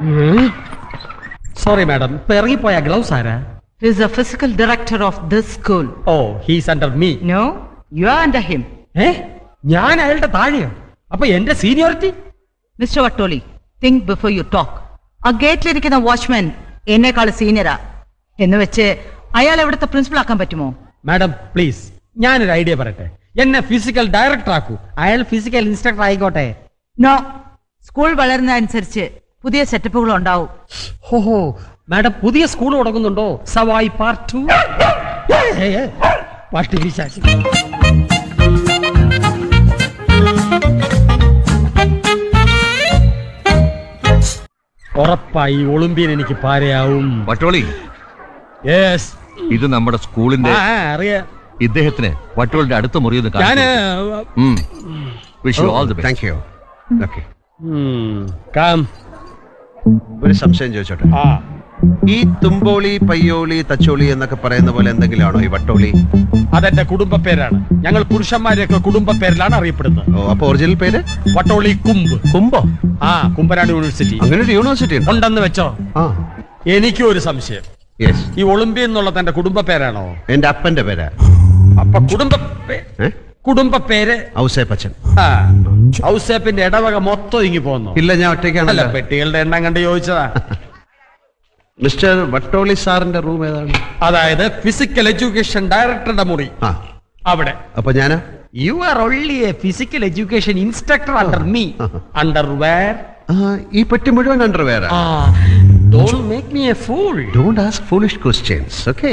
Sorry madam ഇപ്പൊ ഇറങ്ങിപ്പോയ ഗ്ലൗസ് ആരാ He is the physical director of this school. ഓ he's under me No, you are under him. ഏ ഞാൻ അയാളുടെ താഴെയോ അപ്പൊ എന്റെ seniority mister Vattoli think before you talk ആ ഗേറ്റിലിരിക്കുന്ന വാച്ച്മാൻ എന്നെക്കാൾ സീനിയറാ എന്ന് വെച്ച് അയാൾ എവിടുത്തെ പ്രിൻസിപ്പൾ ആക്കാൻ പറ്റുമോ മാഡം പ്ലീസ് ഞാനൊരു ഐഡിയ പറയട്ടെ എന്നെ ഫിസിക്കൽ ഡയറക്ടർ ആക്കൂ അയാൾ ഫിസിക്കൽ ഇൻസ്ട്രക്ടർ ആയിക്കോട്ടെ നോ സ്കൂൾ വളരുന്ന അനുസരിച്ച് പുതിയ സെറ്റപ്പുകൾ ഉണ്ടാവും ഹോഹോ മാഡം പുതിയ സ്കൂൾ തുടങ്ങുന്നുണ്ടോ സവായി പാർട്ട് ടു പട്ടി വിശാശി ഉറപ്പായി ഒളിമ്പിയൻ എനിക്ക് പാരയാവും വട്ടോളി യെസ് ഇത് നമ്മുടെ സ്കൂളിന്റെ അറിയാം ഇദ്ദേഹത്തിന് വട്ടോളിന്റെ അടുത്ത മുറിയൊന്ന് ഞാന് wish you all the thank you okay കാം ഒരു സംശയം ചോദിച്ചോട്ടെ ആ ഈ തുമ്പോളി പയ്യോളി തച്ചോളി എന്നൊക്കെ പറയുന്ന പോലെ എന്തെങ്കിലും ആണോ ഈ വട്ടോളി അതെന്റെ കുടുംബ പേരാണ് ഞങ്ങൾ പുരുഷന്മാരെയൊക്കെ കുടുംബ പേരിലാണ് അറിയപ്പെടുന്നത് ഓ അപ്പൊ ഒറിജിനൽ പേര് വട്ടോളി കുമ്പ് കുംഭോ ആ കുമ്പനാട് യൂണിവേഴ്സിറ്റി അങ്ങനെ ഒരു യൂണിവേഴ്സിറ്റി ഉണ്ടോ ഉണ്ടെന്ന് വെച്ചോ ആ എനിക്കും ഒരു സംശയം യെസ് ഈ ഒളിമ്പ്യ എന്നുള്ള തന്റെ കുടുംബ പേരാണോ എന്റെ അപ്പന്റെ പേരാ അപ്പൊ കുടുംബ പേ- ഏ കുടുംബ പേര് ഔസേപ്പച്ചൻ ആ ഔസേപ്പിന്റെ ഇടവക മൊത്തം ഇങ്ങി പോന്നു ഇല്ല ഞാൻ അല്ല ഒറ്റയ്ക്കാണല്ലോ പെട്ടികളുടെ എണ്ണം കണ്ട് ചോദിച്ചതാ മിസ്റ്റർ വട്ടോളി സാറിന്റെ റൂം ഏതാണ് അതായത് ഫിസിക്കൽ എഡ്യൂക്കേഷൻ ഡയറക്ടറുടെ മുറി ആ അവിടെ അപ്പൊ ഞാനാ you are only a physical education instructor under me underwear ആ, ഈ പെട്ടി മുഴുവൻ അണ്ടർവെയർ ആ don't make me a fool don't ask foolish questions okay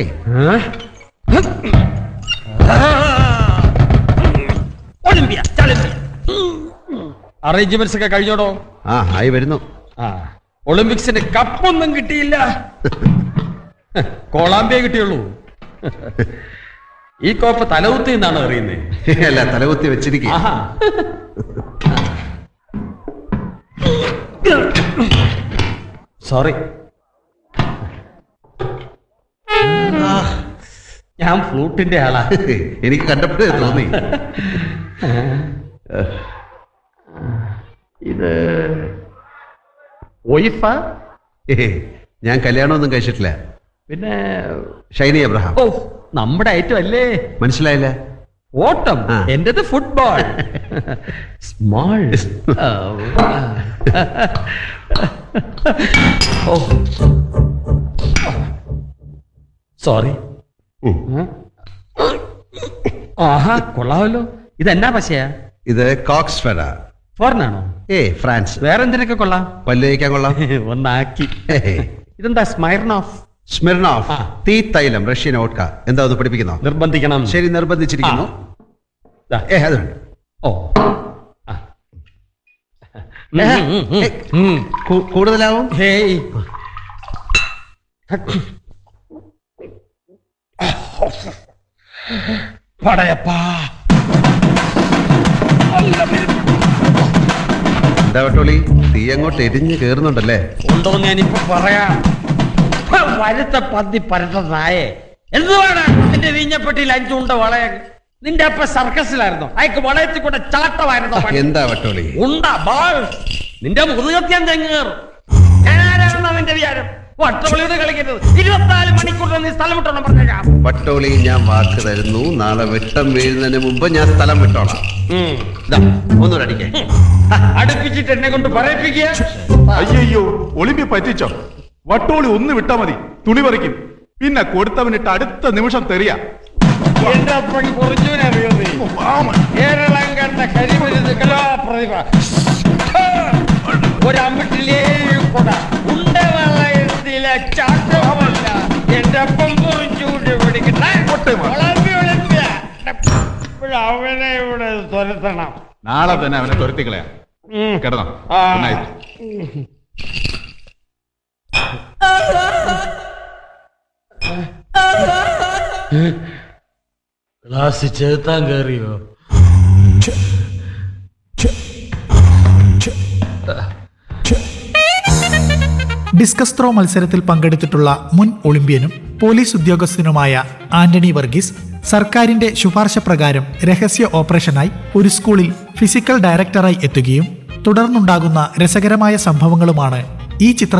Olympia arrangements ഒക്കെ കഴിഞ്ഞോടോ ആ ആയി വരുന്നു ആ ഒളിമ്പിക്സിന് കപ്പൊന്നും കിട്ടിയില്ല കോളാമ്പിയെ കിട്ടിയുള്ളൂ ഈ കോപ്പ് തലകുത്തി എന്നാണ് അറിയുന്നത് അല്ല തലകുത്തി വെച്ചിരിക്കുക ആഹാ സോറി ഞാൻ ഫ്ലൂട്ടിന്റെ ആളാ എനിക്ക് കണ്ടപ്പോഴേ തോന്നി ഇത് വൈഫാ ഏ, ഞാൻ കല്യാണമൊന്നും കഴിച്ചിട്ടില്ല പിന്നെ ഷൈനി എബ്രഹാം ഓ നമ്മുടെ ഐറ്റം അല്ലേ മനസ്സിലായില്ല ഓട്ടം ആ. എന്റേത് ഫുട്ബോൾ സ്മാൾ ഓ സോറി ഉം. ആഹാ കൊള്ളാമല്ലോ ഇതെന്നാ പശയാ ഇത് കോക്സ് ഫെഡ ഫോറിനാണോ ഏ ഫ്രാൻസ് വേറെന്തിനൊക്കെ കൊള്ളാം പല്ല് തേക്കാൻ കൊള്ളാം ഒന്നാക്കി ഹേ, ഹേ. ഇതെന്താ സ്മൈർണോഫ് സ്മിർനോഫ് ആ. തീ തൈലം റഷ്യൻ ഓട്ക എന്താ ഒന്ന് പഠിപ്പിക്കുന്നോ നിർബന്ധിക്കണം ശരി നിർബന്ധിച്ചിരിക്കുന്നു ദാ. ഏ അതുണ്ട് ഓ ആ. ഉം, ഉം, ഉം, ഉം. കൂ- കൂടുതലാവും ഹേയ് പടയപ്പാ എന്താ വട്ടോളി തീ അങ്ങോട്ട് എരിഞ്ഞ് കേറുന്നുണ്ടല്ലേ ഉണ്ടോ ഞാനിപ്പോ പറയാം ഹ, വരുത്ത പന്തി പരട്ട നായേ എന്തുവാണ് നിന്റെ വീഞ്ഞപ്പെട്ടിയിൽ അഞ്ചുണ്ട വളയ നിന്റെ അപ്പ സർക്കസിലായിരുന്നു അയക്ക് വളയത്തിൽ കൂടെ ചാട്ടമായിരുന്നു പണി. എന്താ വട്ടോളി ഉണ്ട ബാൾ നിന്റെ മുതുകത്യാൻ തെങ്ങേറും ഞാൻ ആരാണെന്ന് അവന്റെ വിചാരം വട്ടവളിയോട് കളിക്കരുത് ഇരുപത്തിനാല് മണിക്കൂർ നീ സ്ഥലം വിട്ടോണം പറഞ്ഞേക്കാം വട്ടോളി ഞാൻ വാക്ക് തരുന്നു നാളെ വെട്ടം വീഴുന്നതിന് മുമ്പ് ഞാൻ സ്ഥലം വിട്ടോളാം ഇതാ, ഒന്നുകൂടെ അടിക്കേ അടുപ്പിച്ചിട്ട് എന്നെ കൊണ്ട് പറയിപ്പിക്കുക അയ്യോ ഒളിമ്പി പറ്റിച്ചോ വട്ടോളി ഒന്ന് വിട്ടാ മതി തുണി പറിക്കും പിന്നെ കൊടുത്തവനിട്ട് അടുത്ത നിമിഷം തെറിയ എന്റെ അപ്പൻ കുറഞ്ഞൂനെ അറിയോ നീ കേരളം കണ്ട കരിമരുന്ന് കലാപ്രതിഭ ഒരമ്പിട്ടിലേ കൊട ഉണ്ട വളയത്തിലെ ചാട്ടമല്ല എന്റെ അപ്പം കുറിച്ചുകൊണ്ട് പിടിക്കുന്ന ഒളിമ്പി ഒളിമ്പിയ. അവനെ ഇവിടെ തുരത്തണം നാളെ തന്നെ അവനെ തുരത്തിക്കളയാ കിടന്നോ ആ. Good night. ക്ലാസ് ചേർത്താൻ കയറിയോ ഡിസ്കസ് ത്രോ മത്സരത്തിൽ പങ്കെടുത്തിട്ടുള്ള മുൻ ഒളിമ്പ്യനും പോലീസ് ഉദ്യോഗസ്ഥനുമായ ആന്റണി വർഗീസ് സർക്കാരിന്റെ ശുപാർശ പ്രകാരം രഹസ്യ ഓപ്പറേഷനായി ഒരു സ്കൂളിൽ ഫിസിക്കൽ ഡയറക്ടറായി എത്തുകയും തുടർന്നുണ്ടാകുന്ന രസകരമായ സംഭവങ്ങളുമാണ് ഈ ചിത്ര